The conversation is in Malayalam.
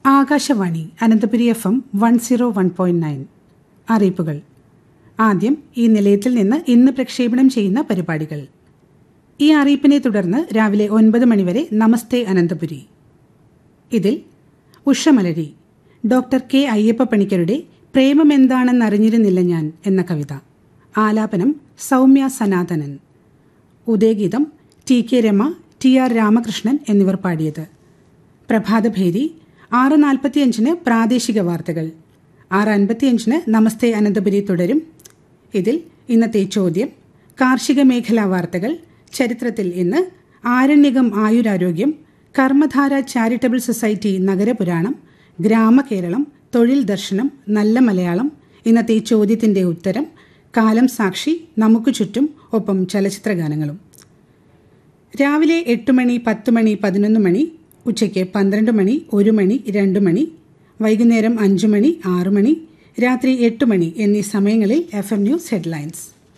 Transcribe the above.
Akashvani Ananthapuri F M one zero one point nine അറിയിപ്പുകൾ ആദ്യം ഈ നിലയത്തിൽ നിന്ന് ഇന്ന് പ്രക്ഷേപണം ചെയ്യുന്ന പരിപാടികൾ ഈ അറിയിപ്പിനെ തുടർന്ന് രാവിലെ ഒൻപത് മണിവരെ നമസ്തേ അനന്തപുരി ഇതിൽ ഉഷമലരി ഡോക്ടർ കെ അയ്യപ്പ പണിക്കരുടെ പ്രേമമെന്താണെന്നറിഞ്ഞിരുന്നില്ല ഞാൻ എന്ന കവിത ആലാപനം Soumya Sanathanan Udayageetham T K Rama T R Ramakrishnan എന്നിവർ പാടിയത് പ്രഭാതഭേരി ആറ് നാൽപ്പത്തിയഞ്ചിന് പ്രാദേശിക വാർത്തകൾ ആറ് അൻപത്തിയഞ്ചിന് നമസ്തേ അനന്തപുരി തുടരും ഇതിൽ ഇന്നത്തെ ചോദ്യം കാർഷിക മേഖലാ വാർത്തകൾ ചരിത്രത്തിൽ ഇന്ന് ആരണ്യകം ആയുരാരോഗ്യം കർമ്മധാര ചാരിറ്റബിൾ സൊസൈറ്റി നഗരപുരാണം ഗ്രാമകേരളം തൊഴിൽ ദർശനം നല്ല മലയാളം ഇന്നത്തെ ചോദ്യത്തിന്റെ ഉത്തരം കാലം സാക്ഷി നമുക്ക് ചുറ്റും ഒപ്പം ചലച്ചിത്രഗാനങ്ങളും രാവിലെ എട്ട് മണി പത്ത് മണി പതിനൊന്ന് മണി ഉച്ചയ്ക്ക് പന്ത്രണ്ട് മണി ഒരു മണി രണ്ട് മണി വൈകുന്നേരം അഞ്ച് മണി ആറ് മണി രാത്രി എട്ട് മണി എന്നീ സമയങ്ങളിൽ എഫ് എം ന്യൂസ് ഹെഡ്ലൈൻസ്